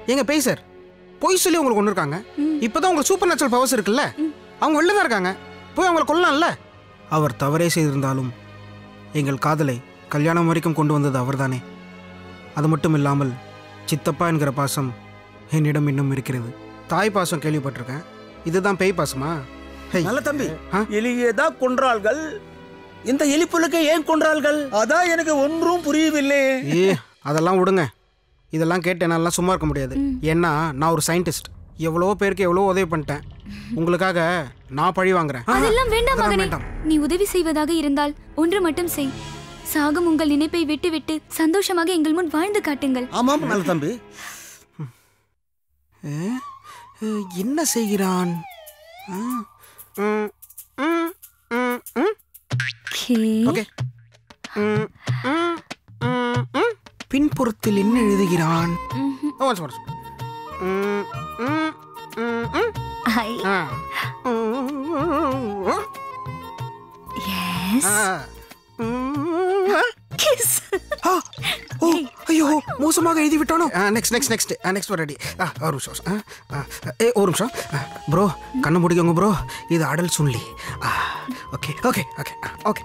எங்க பேய் சார் பொய் சொல்லி உங்களுக்கு ஒன்று இருக்காங்க இப்போதான் உங்களுக்கு சூப்பர் நேச்சுரல் பவர்ஸ் இருக்குல்ல அவங்க வெளில தான் இருக்காங்க போய் அவங்கள கொல்லலாம்ல அவர் தவறே செய்திருந்தாலும் எங்கள் காதலை கல்யாணம் வரைக்கும் கொண்டு வந்தது அவர்தானே அது மட்டும் இல்லாமல் சித்தப்பா என்கிற பாசம் என்னிடம் இன்னும் இருக்கிறது தாய் பாசம் கேள்விப்பட்டிருக்கேன் இதுதான் பேய் பாசமா ஹை. நல்ல தம்பி ஆ? எலியை தான் கொன்றாள்கள் இந்த எலிப்புழுக்கை ஏன் கொன்றாள்கள் அதான் எனக்கு ஒன்றும் புரியவில்லை ஏ அதெல்லாம் விடுங்க இதெல்லாம் கேட்டு என்னாலாம் சும்மா இருக்க முடியாது ஏன்னா நான் ஒரு சயின்டிஸ்ட் எவ்வளோ பேருக்கு எவ்வளோ உதவி பண்ணிட்டேன் உங்களுக்காக நான் பழி வாங்குறேன் அதெல்லாம் வேண்டாம் அதெல்லாம் மகனே வேண்டாம். நீ உதவி செய்வதாக இருந்தால் ஒன்று மட்டும் செய் சாகும் உங்கள் நினைப்பை விட்டுவிட்டு சந்தோஷமாக எங்கள் முன் வாழ்ந்து காட்டுங்கள் ஆமாம் நல்ல தம்பி ஏ, ஏ, என்ன செய்கிறான் ஆ, ம், ம், ம், ம். ஓகே ம், ம், ம், ம். பின்புறத்தில் என்ன எழுதுகிறான் ம்ஹும். ஓ, once more, once more. ம், ம், ம், ம். ஐ, ஆ. ம், yes. ஆ. ம், Kiss. ஆ, ஓ ஐயோ மோசமாக எழுதி விட்டானோ next next next next ready ஆ ஒரு நிமிஷம் ஆ, ஆ, ஏ ஒரு நிமிஷம் ப்ரோ கண்ணை முடிக்கோங்க ப்ரோ இது அடல் சொல்லி ஓகே ஓகே ஓகே ஓகே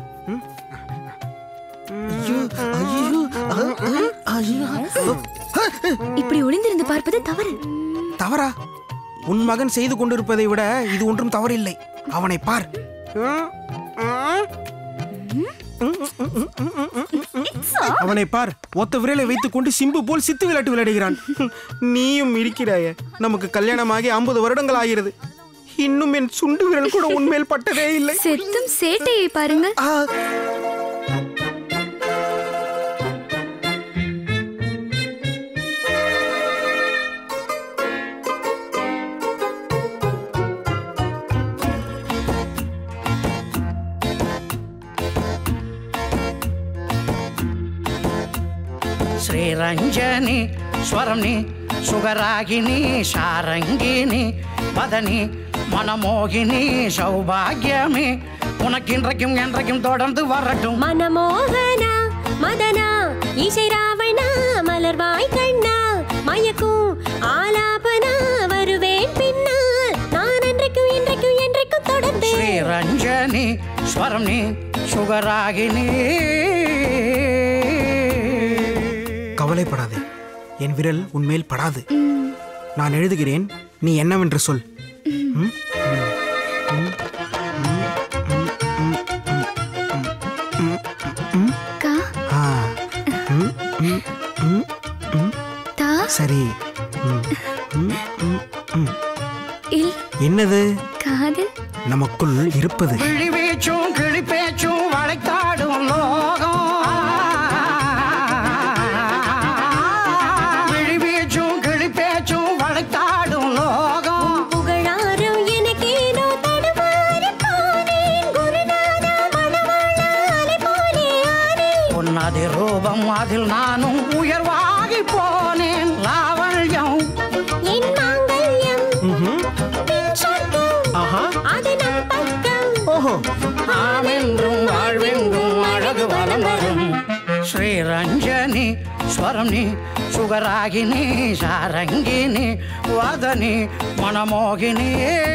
ஐயோ ஐயோ ஆ, ஐயோ இப்படி ஒளிந்திருந்து பார்ப்பது தவறு தவறா உன் மகன் செய்து கொண்டிருப்பதை விட இது ஒன்றும் தவறில்லை அவனை பார் அவனை பார் ஒத்த விரலை வைத்துக் கொண்டு சிம்பு போல் சித்து விளையாட்டு விளையாடுகிறான் நீயும் இருக்கிறாய நமக்கு கல்யாணமாகி ஐம்பது வருடங்கள் ஆகிறது இன்னும் என் சுண்டு விரல் கூட உன்மேல் பட்டதே இல்லை செத்தும் சேட்டையை பாருங்கள் ஆ, శ్రీరంజని స్వరంని సుగరాగిని சாரங்கினி பதனி மனமோகினி சௌபாகியமே உனக்கு இன்றைக்கும் என்றைக்கும் தொடர்ந்து வரட்டும் மனமோகனா மதனா இசை ராவணா மலர்வாய் கண்ணா மயக்கும் ஆலாபனா வருவேன் பின்னால் நான் என்றைக்கும் என்றைக்கும் என்றைக்கும் தொடர்ந்து శ్రీరంజని స్వరంని సుగరాగిని கவலைப்படாதே என் விரல் உன்மேல் படாது நான் எழுதுகிறேன் நீ என்னவென்று சொல் ம்? ம், ம், ம், ம், ம், ம், ம், ம். கா ஆ. ம், ம், ம், ம். தா சரி ம், ம், ம், ம். இல் என்னது காதல் நமக்குள் இருப்பது கிளி வீச்சும் கிளி பேச்சும் வளைத்தாடும் லோகம் கிளி வீச்சும் கிளி பேச்சும் வளைத்தாடும் லோகம் புகழாரம் எனக்கேனோ தடுமாறி போனேன் குருநாதா மணவாளா அலை போலே ஆனேன் உன்னதி ரூபம் அதில் நானும் உயர்வாகி போனேன் லாவண்யம் என் மாங்கல்யம் ம்ஹும். பின் சொர்க்கம் ஆஹா அது நம் பக்கம் ஓஹோ ஆமென்றும் வாழ்வென்றும் அழகு வலம் வரும் ஸ்ரீரஞ்சனி ஸ்வரம்னி சுகராகினி சாரங்கினி வதனி மனமோகினி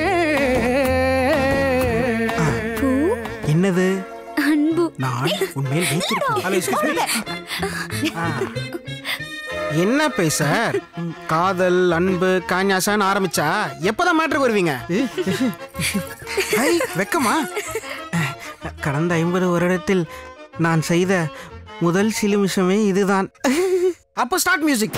பூ என்னது அன்பு நான் உன்மேல் வைத்திருக்கேன் ஹலோ excuse me. ஆ. என்ன பேச காதல் அன்பு காஞ்யாசான்னு ஆரம்பிச்சா எப்பதான் மேட்ருக்கு வருவீங்க ஐ, வெக்கமா கடந்த ஐம்பது வருடத்தில் நான் செய்த முதல் சிலுமிஷமே இதுதான் அப்போ ஸ்டார்ட் மியூசிக்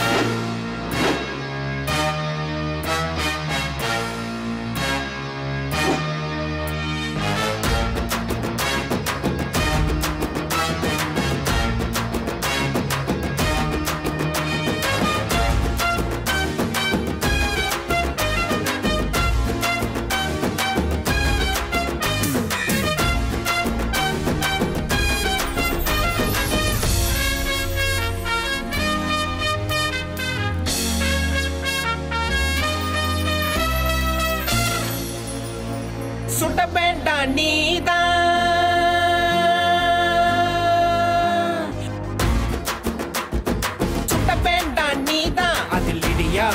சுட்ட வேண்டாம் நீதான் சுட்ட வேண்டாம் நீதான் அதில் இடியா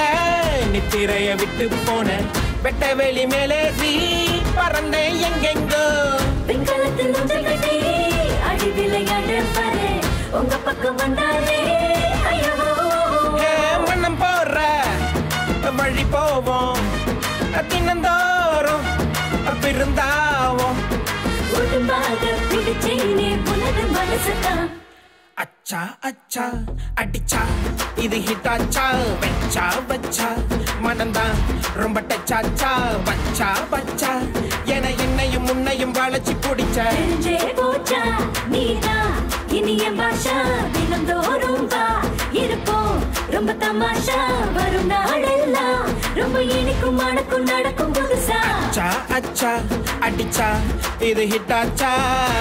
நித்திரைய விட்டு போன வெட்ட வெளி மேலே நீ பறந்தேன் எங்கெங்கோ பெண்களத்தில் ஊஞ்சல் கட்டி அடி விளையாட பாரு உங்க பக்கம் வந்தாலே ஐயோ ஏன் வண்ணம் போற வழி போவோம் தினந்தோறும் பிறந்தாவோம் உடம்பாக பிடிச்சேனே உனது மனசுதான் அச்சா அச்சா அடிச்சா இது ஹிட்டாச்சா வச்சா வச்சா மனம்தான் ரொம்ப டச்சாச்சா வச்சா வச்சா என என்னையும் முன்னையும் வளைச்சு பிடிச்ச தெரிஞ்சே போச்சா நீதான் இனிய பாஷா தினந்தோறும் வா இருப்போம் ரொம்ப தமாஷா வரும் நாளெல்லாம் ரொம்ப இனிக்கும் மணக்கும் நடக்கும் புதுசா அச்சா அச்சா அடிச்சா இது ஹிட்டாச்சா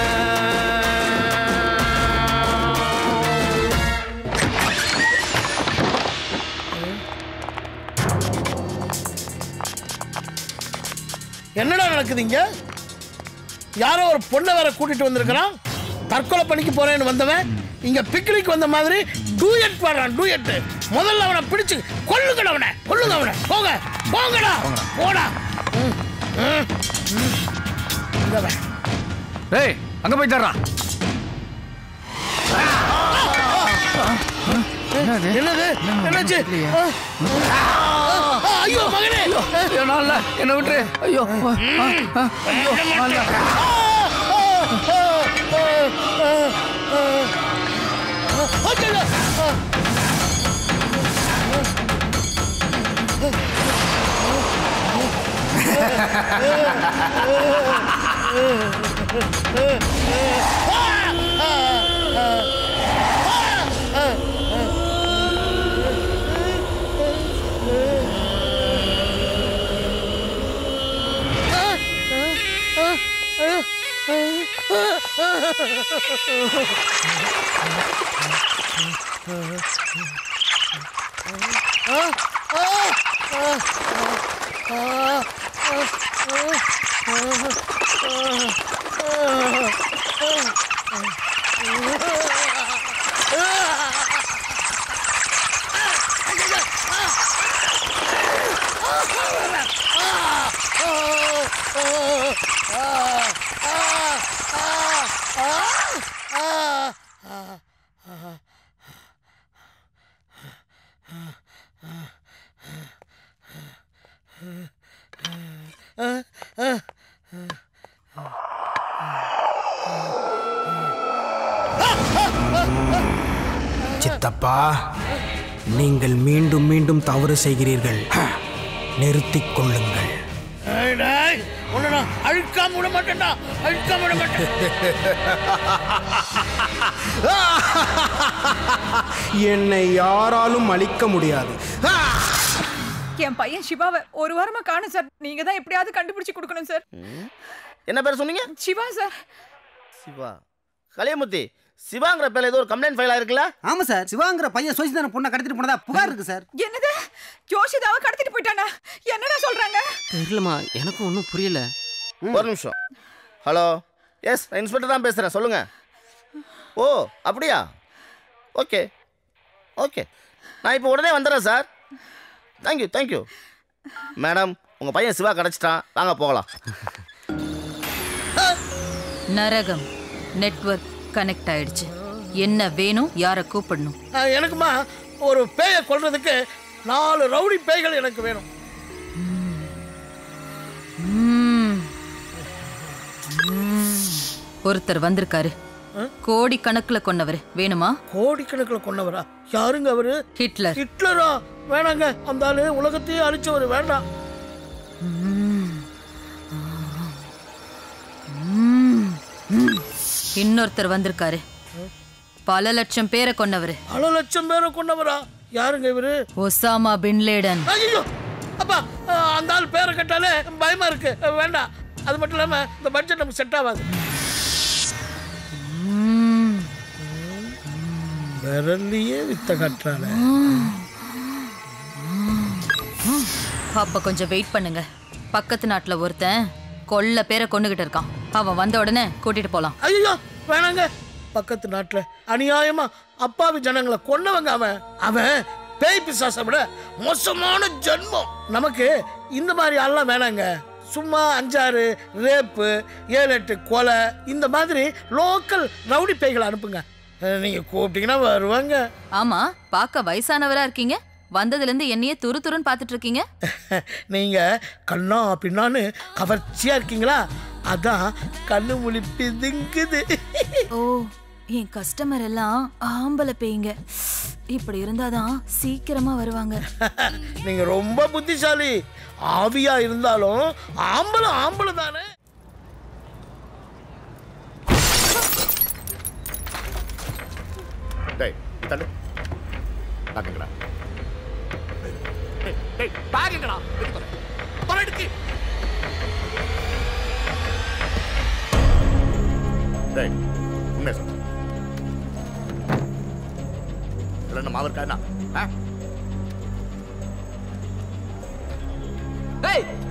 என்னடா நடக்குது இங்க யாரோ ஒரு பொண்ணை வேற கூட்டிட்டு வந்திருக்கிறான் தற்கொலை பண்ணிக்க போறேன்னு வந்தவன் இங்க பிக்னிக் வந்த மாதிரி டூயட் பாடுறான் டூயட் முதல்ல அவனை பிடிச்சு கொல்லுங்கடா அவனை கொல்லுங்க அவனை போங்க போங்கடா போடா ம், ம், ம். இங்க வா. ஏய் அங்க போய் தர்றான் என்னது என்னாச்சு ஆ, ஆ, ஆ, ஐயோ மகனே ஐயோ நான் இல்ல என்ன விட்டுரு ஐயோ ஆ, ஆ, ஐயோ நான் இல்ல. சித்தப்பா நீங்கள் மீண்டும் மீண்டும் தவறு செய்கிறீர்கள் நிறுத்திக் கொள்ளுங்கள் ஏய், டேய், உன்னை நான் அழுக்காம விட மாட்டேன்டா அழுக்காம விட மாட்டேன் என்னை யாராலும் அழிக்க முடியாது என் பையன் சிவாவை ஒரு வாரமா காணும் சார் நீங்க தான் எப்படியாவது கண்டுபிடிச்சு கொடுக்கணும் சார் என்ன பேர் சொன்னீங்க சிவா சார் சிவா கலியமுத்தி சிவாங்கிற பேர்ல ஏதோ ஒரு கம்ப்ளைண்ட் ஃபைல் ஆயிருக்குல்ல ஆமா சார் சிவாங்கிற பையன் சோசிதான பொண்ணை கடத்திட்டு போனதா புகார் இருக்கு சார் என்னது ஜோஷிதாவை கடத்திட்டு போயிட்டானா என்னடா சொல்றாங்க தெரியலமா எனக்கும் ஒன்றும் புரியல ஒரு நிமிஷம் ஹலோ எஸ் இன்ஸ்பெக்டர் தான் பேசுகிறேன் சொல்லுங்க ஓ அப்படியா ஓகே ஓகே நான் இப்போ உடனே வந்துடுறேன் சார் தேங்க்யூ தேங்க்யூ மேடம் உங்கள் பையன் சிவா கிடச்சிட்டான் வாங்க போகலாம் நரகம் நெட்வொர்க் கனெக்ட் ஆயிடுச்சு என்ன வேணும் யாரை கூப்பிடணும் ஆ, எனக்குமா ஒரு பேயை கொல்றதுக்கு நாலு ரவுடி பேய்கள் எனக்கு வேணும் ம்ம். ம்ம். ஒருத்தர் வந்திருக்காரு கோடி கணக்குல கொன்னவர் வேணுமா கோடிக்கணக்கில் கொண்டவரா யாருங்க அவரு ஹிட்லர் ஹிட்லரா வேணாங்க அந்த ஆளு உலகத்தையே அழிச்சவர் வேண்டாம் ம்ம். ம்ம். ம். இன்னொருத்தர் வந்திருக்காரு பல லட்சம் பேரை கொன்னவர் பல லட்சம் பேரை கொண்டவரா யாருங்க இவரு ஒசாமா பின்லேடன் ஐயோ அப்பா ஆ, அந்த ஆள் பேரை கேட்டாலே பயமா இருக்கு வேண்டாம் அது மட்டும் இல்லாம இந்த பட்ஜெட் நமக்கு செட் ஆகாது ம்ம். விரல்லையே வித்த கட்டுறானே அப்ப கொஞ்சம் வெயிட் பண்ணுங்க பக்கத்து நாட்டுல ஒருத்தன் கொல்ல பேரை கொண்டுகிட்டு இருக்கான் அவன் வந்த உடனே கூட்டிட்டு போலாம் ஐயோ வேணாங்க பக்கத்து நாட்டுல அநியாயமா அப்பாவி ஜனங்களை கொன்னவங்க அவன் அவன் பேய் பிசாசை விட மோசமான ஜென்மம் நமக்கு இந்த மாதிரி ஆள்லாம் வேணாங்க சும்மா அஞ்சாறு ரேப்பு ஏழு எட்டு கொலை இந்த மாதிரி லோக்கல் ரவுடி பேய்களை அனுப்புங்க அஹ், நீங்க கூப்பிட்டீங்கன்னா வருவாங்க ஆமா பார்க்க வயசானவரா இருக்கீங்க வந்ததுல இருந்து என்னையே துரு துருன்னு பார்த்துட்டு இருக்கீங்க நீங்க கண்ணா பின்னான்னு கவர்ச்சியா இருக்கீங்களா அதான் கண்ணு முழி பிதுங்குது ஓ என் கஸ்டமர் எல்லாம் ஆம்பளை பேய்ங்க இப்படி இருந்தாதான் சீக்கிரமா வருவாங்க நீங்க ரொம்ப புத்திசாலி ஆவியா இருந்தாலும் ஆம்பளை ஆம்பளை தானே டேய் தள்ளு பாக்குங்கடா டேய் டேய் பாக்குங்கடா எடுத்து தர தர எடுத்து டேய் உண்மை சொல்லு இதுல என்ன மாவு இருக்கா என்ன ஆ? ஏய்